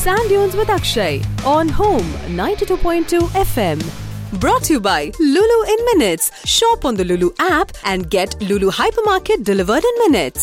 Sand Dunes with Akshay on Home 92.2 FM. Brought to you by Lulu in Minutes. Shop on the Lulu app and get Lulu Hypermarket delivered in minutes.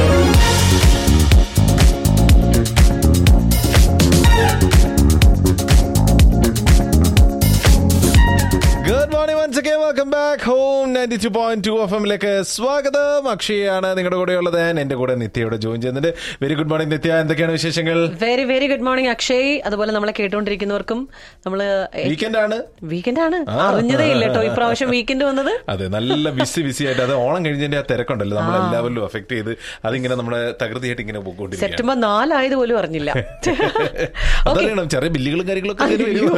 Good morning once again welcome back home ninety two point two F എമ്മിലേക്ക് സ്വാഗതം അക്ഷയാണ് നിങ്ങളുടെ കൂടെ ഉള്ളത് എന്റെ കൂടെ നിത്യയോടെ join ചെയ്യുന്നുണ്ട് വെരി ഗുഡ് മോർണിംഗ് നിത്യ എന്തൊക്കെയാണ് വിശേഷങ്ങൾ very very good morning Akshay അതുപോലെ നമ്മളെ കേട്ടുകൊണ്ടിരിക്കുന്നവർക്കും നമ്മള് വീക്കെൻഡ് ആണ് വീക്കെൻഡ് ആണ് അറിഞ്ഞതേ ഇല്ല കേട്ടോ ഇപ്രാവശ്യം വീക്കെൻഡ് വന്നത് അതെ നല്ല ബിസി ബിസി ആയിട്ട് അത് ഓണം കഴിഞ്ഞതിന്റെ ആ തിരക്കുണ്ടല്ലോ നമ്മൾ എല്ലാവരിലും അഫക്ട് ചെയ്ത് അതിങ്ങനെ നമ്മുടെ തകൃതിയായിട്ട് ഇങ്ങനെ പോയിക്കൊണ്ടിരിക്കുകയാണ് സെപ്റ്റംബർ നാലായത് പോലും അറിഞ്ഞില്ല അതറിയണം ചെറിയ ബില്ലുകളും കാര്യങ്ങളൊക്കെ ഇതിൽ വരും.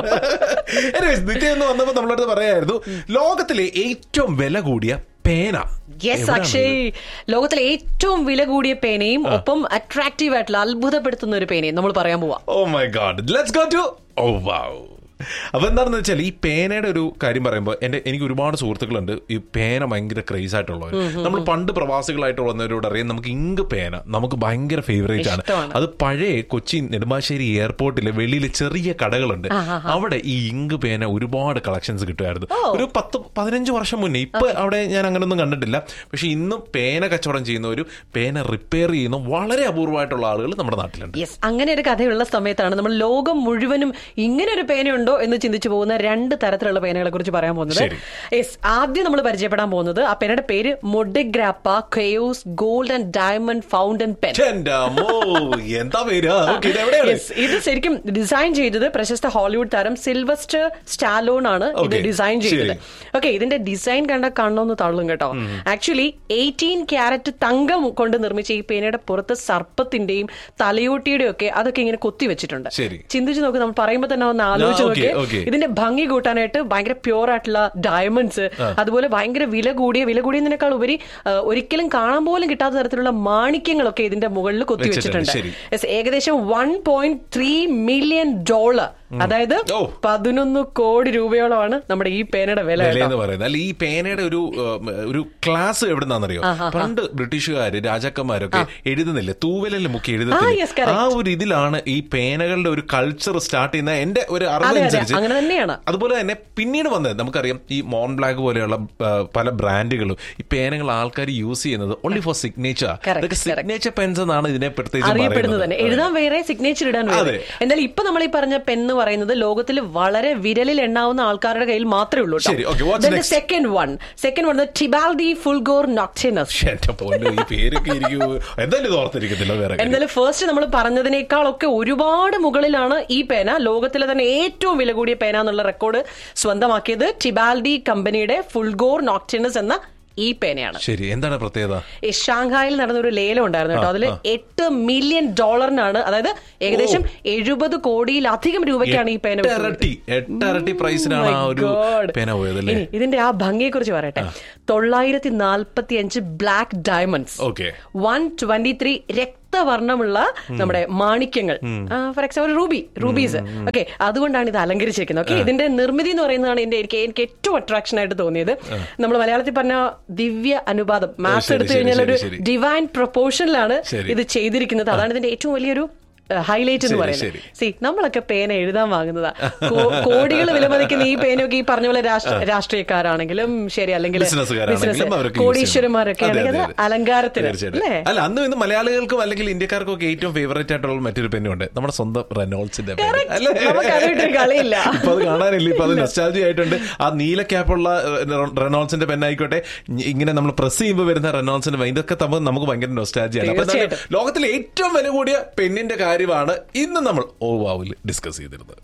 Anyways, നിത്യ എന്ന് വന്നപ്പോ നമ്മളടുത്ത് പറയായിരുന്നു ലോകത്തിലെ ഏറ്റവും വില കൂടിയ പേന യെസ് എവിടെയാണ് അക്ഷയ് ലോകത്തിലെ ഏറ്റവും വില കൂടിയ പേനയും ഒപ്പം അട്രാക്റ്റീവ് ആയിട്ടുള്ള അത്ഭുതപ്പെടുത്തുന്ന ഒരു പേനയും നമ്മൾ പറയാൻ പോവാ oh my God let's go to oh wow അപ്പൊ എന്താണെന്ന് വെച്ചാൽ ഈ പേനയുടെ ഒരു കാര്യം പറയുമ്പോൾ എന്റെ എനിക്ക് ഒരുപാട് സുഹൃത്തുക്കളുണ്ട് ഈ പേന ഭയങ്കര ക്രേസ് ആയിട്ടുള്ളവർ നമ്മൾ പണ്ട് പ്രവാസികളായിട്ട് വന്നവരോട് അറിയാം നമുക്ക് ഇങ്ക് പേന നമുക്ക് ഭയങ്കര ഫേവറേറ്റ് ആണ് ഇഷ്ടമാണ്. അത് പഴയ കൊച്ചി നെടുമ്പാശ്ശേരി എയർപോർട്ടിലെ വെളിയിൽ ചെറിയ കടകളുണ്ട് അവിടെ ഈ ഇങ്ക് പേന ഒരുപാട് കളക്ഷൻസ് കിട്ടുമായിരുന്നു ഒരു പത്ത് പതിനഞ്ച് വർഷം മുന്നേ ഇപ്പൊ അവിടെ ഞാൻ അങ്ങനൊന്നും കണ്ടിട്ടില്ല പക്ഷെ ഇന്നും പേന കച്ചവടം ചെയ്യുന്ന ഒരു പേന റിപ്പയർ ചെയ്യുന്ന വളരെ അപൂർവമായിട്ടുള്ള ആളുകൾ നമ്മുടെ നാട്ടിലുണ്ട് യെസ് അങ്ങനെ ഒരു കഥയുള്ള സമയത്താണ് നമ്മൾ ലോകം മുഴുവനും ഇങ്ങനെ ഒരു പേനയുണ്ടോ എന്ന് ചിന്തിച്ചു പോകുന്ന രണ്ട് തരത്തിലുള്ള പേനകളെ കുറിച്ച് പറയാൻ പോകുന്നത് ശരി. യെസ് ആദ്യം നമ്മൾ പരിചയപ്പെടാൻ പോകുന്നത് ആ പേനയുടെ പേര് Montegrappa chaos gold and diamond fountain pen എന്റെ അമ്മോ, എന്താ പേര് ആ, okay, ഇത് എവിടെയാണ് Yes, ഇത് ശരിക്കും ഡിസൈൻ ചെയ്തത് പ്രശസ്ത ഹോളിവുഡ് താരം സിൽവസ്റ്റർ സ്റ്റാലോൺ ആണ് ഇത് Okay, ഡിസൈൻ ചെയ്തത് ശരി. ഓക്കെ ഇതിന്റെ ഡിസൈൻ കണ്ട കണ്ണൊന്ന് തള്ളും കേട്ടോ ആക്ച്വലി എയ്റ്റീൻ ക്യാരറ്റ് തങ്കം കൊണ്ട് നിർമ്മിച്ച ഈ പേനയുടെ പുറത്ത് സർപ്പത്തിന്റെയും തലയോട്ടിയുടെയും ഒക്കെ അതൊക്കെ ഇങ്ങനെ കൊത്തി വെച്ചിട്ടുണ്ട് ശരി. ചിന്തിച്ചു നോക്ക് നമ്മൾ പറയുമ്പോൾ തന്നെ ഒന്ന് ആലോചിച്ച് ആ, okay, നോക്കിയേ okay. ഇതിന്റെ ഭംഗി കൂട്ടാനായിട്ട് ഭയങ്കര പ്യൂർ ആയിട്ടുള്ള ഡയമണ്ട്സ് അതുപോലെ ഭയങ്കര വില കൂടിയ വില കൂടിയതിനേക്കാൾ ഉപരി ആ, ഒരിക്കലും കാണാൻ പോലും കിട്ടാത്ത തരത്തിലുള്ള മാണിക്യങ്ങളൊക്കെ ഇതിന്റെ മുകളിൽ കൊത്തി വെച്ചിട്ടുണ്ട്, വെച്ചിട്ടുണ്ട് ശരി. Yes, ഏകദേശം one point three million dollar അതായത് ഓ. പതിനൊന്ന് കോടി രൂപയോളമാണ് നമ്മുടെ ഈ പേനയുടെ വില വില കേട്ടോ. എന്ന് പറയുന്നത് അല്ല ഈ പേനയുടെ ഒരു ഉം, ഒരു ക്ലാസ് എവിടുന്നാന്നറിയോ പണ്ട് ബ്രിട്ടീഷുകാര് രാജാക്കന്മാരൊക്കെ എഴുതുന്നില്ലേ തൂവലിൽ മുക്കി ആ, yes, എഴുതത്തില്ലേ correct. ആ ഒരു ഇതിലാണ് ഈ പേനകളുടെ ഒരു കൾച്ചർ സ്റ്റാർട്ട് ചെയ്യുന്ന എന്റെ ഒരു അതെ, അതെ, അറിവനുസരിച്ച് അങ്ങനെ തന്നെയാണ് അതുപോലെ തന്നെ പിന്നീട് വന്നത് നമുക്കറിയാം ഈ മോൺ ബ്ലാക്ക് പോലെയുള്ള ആ, പല ബ്രാൻഡുകളും ഈ പേനകൾ ആൾക്കാർ യൂസ് ചെയ്യുന്നത് ഓൺലി ഫോർ സിഗ്നേച്ചർ Correct, ഇതൊക്കെ correct. സിഗ്നേച്ചർ പെൻസ് എന്നാണ് ഇതിനെ പ്രത്യേകിച്ച് അറിയപ്പെടുന്നത് തന്നെ എഴുതാൻ വേറെ സിഗ്നേച്ചർ ഇടാൻ വേറെ അതെ. എന്നാൽ ഇപ്പൊ നമ്മൾ ഈ പറഞ്ഞ പെൻ എന്ന് പറയുന്നത് ലോകത്തിൽ വളരെ വിരലിൽ എണ്ണാവുന്ന ആൾക്കാരുടെ കയ്യിൽ മാത്രമേ ഉള്ളൂ ശരി, okay, what's next? Second one second one Tibaldi Fulgor Nocturnus എന്റെ പൊന്നു ഈ പേരൊക്കെ ഇരിക്കൂ എന്തായാലും ഇത് ഓർത്തിരിക്കത്തില്ല വേറെ കാര്യം. എന്നാലും ഫസ്റ്റ് നമ്മൾ പറഞ്ഞതിനേക്കാളൊക്കെ ഒരുപാട് മുകളിലാണ് ഈ പേന ലോകത്തിലെ തന്നെ ഏറ്റവും വില കൂടിയ പേന എന്നുള്ള റെക്കോർഡ് സ്വന്തമാക്കിയത് ടിബാൽഡി കമ്പനിയുടെ ഫുൾഗോർ നോക്ടിനസ് എന്ന ഈ പേനയാണ് ശരി എന്താണ് പ്രത്യേകത ഈ ഷാങ്ഹായിൽ നടന്ന ഒരു ലേലം ഉണ്ടായിരുന്നു കേട്ടോ അതിൽ എട്ട് മില്യൺ ഡോളറിനാണ് അതായത് ഏകദേശം എഴുപത് കോടിയിലധികം രൂപയ്ക്കാണ് ഈ പേന വിറ്റത്. എട്ടരട്ടി എട്ടരട്ടി പ്രൈസിനാണ് ആ My ഒരു God. പേന പോയത് അല്ലേ ഇനി ഇതിന്റെ ആ ഭംഗിയെ കുറിച്ച് പറയട്ടെ തൊള്ളായിരത്തി നാൽപ്പത്തി അഞ്ച് black diamonds okay one twenty three രക്തവർണ്ണമുള്ള നമ്മുടെ മാണിക്യങ്ങൾ for example ruby rubies okay അതുകൊണ്ടാണ് ഇത് അലങ്കരിച്ചിരിക്കുന്നത് ഓക്കെ ഇതിന്റെ നിർമ്മിതി എന്ന് പറയുന്നതാണ് എന്റെ എനിക്ക് എനിക്ക് ഏറ്റവും അട്രാക്ഷൻ ആയിട്ട് തോന്നിയത് നമ്മൾ മലയാളത്തിൽ പറഞ്ഞ ദിവ്യ അനുപാതം മാത്സ് ശരി, എടുത്തു ശരി, കഴിഞ്ഞാൽ ഒരു ശരി, ശരി. ഡിവൈൻ പ്രൊപ്പോർഷനിലാണ് ശരി. ഇത് ചെയ്തിരിക്കുന്നത് അതാണ് ഇതിന്റെ ഏറ്റവും വലിയൊരു ഹൈലൈറ്റ് എന്ന് ശരി, പറയുന്നത് ശരി. സി നമ്മളൊക്കെ പേന എഴുതാൻ വാങ്ങുന്നതാ കോടികൾ വിലമതിക്കുന്ന ഈ പേനൊക്കെ ഈ പറഞ്ഞ പോലെ രാഷ്ട്ര- രാഷ്ട്രീയക്കാരാണെങ്കിലും ശരി അല്ലെങ്കിൽ ബിസിനസ്സുകാരാണെങ്കിലും business- അവരൊക്കെ use ചെയ്യും. കോടീശ്വരന്മാരൊക്കെ അതെ, ആണെങ്കിൽ അതെ, അത് അതെ. അലങ്കാരത്തിന് തീർച്ചയായിട്ടും. അല്ലേ അല്ല അന്നും ഇന്ന് മലയാളികൾക്കും അല്ലെങ്കിൽ ഇന്ത്യക്കാർക്കും ഒക്കെ ഏറ്റവും ഫേവറേറ്റ് ആയിട്ടുള്ള മറ്റൊരു പെന്നുണ്ട് നമ്മുടെ സ്വന്തം റെനോൾസിന്റെ pen. Correct. അല്ലേ? നമുക്ക് അതിട്ടൊരു കളിയില്ല. ഇപ്പൊ അത് കാണാനില്ല ഇപ്പൊ അത് നൊസ്റ്റാൾജി ആയിട്ടുണ്ട് ആ നീല ക്യാപ്പുള്ള റെനോൾസിന്റെ പെൻ ആയിക്കോട്ടെ ഇങ്ങനെ നമ്മൾ പ്രസ് ചെയ്യുമ്പോൾ വരുന്ന റെനോൾസിന്റെ pen, ഇതൊക്കെ തമ്മിൽ നമുക്ക് ഭയങ്കര നൊസ്റ്റാൾജിയാണ് അപ്പൊ എന്തായാലും തീർച്ചയായിട്ടും. ലോകത്തിലെ ഏറ്റവും വില കൂടിയ പെന്നിന്റെ കാര്യമാണ് ഇന്ന് നമ്മൾ ഓ വാവിൽ ഡിസ്കസ് ചെയ്തിരുന്നത്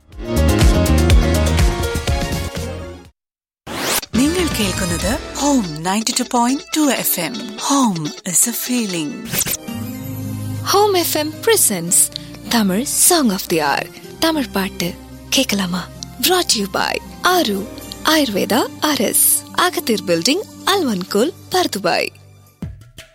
നിങ്ങൾ കേൾക്കുന്നത് home ninety two point two F M home is a feeling home FM presents Tamil song of the hour Tamil பாட்டு கேட்கலாமா brought you by Aaru Ayurveda அரஸ் அகத்தீர் பில்டிங் அல்வன்கோல் பர்துபாய்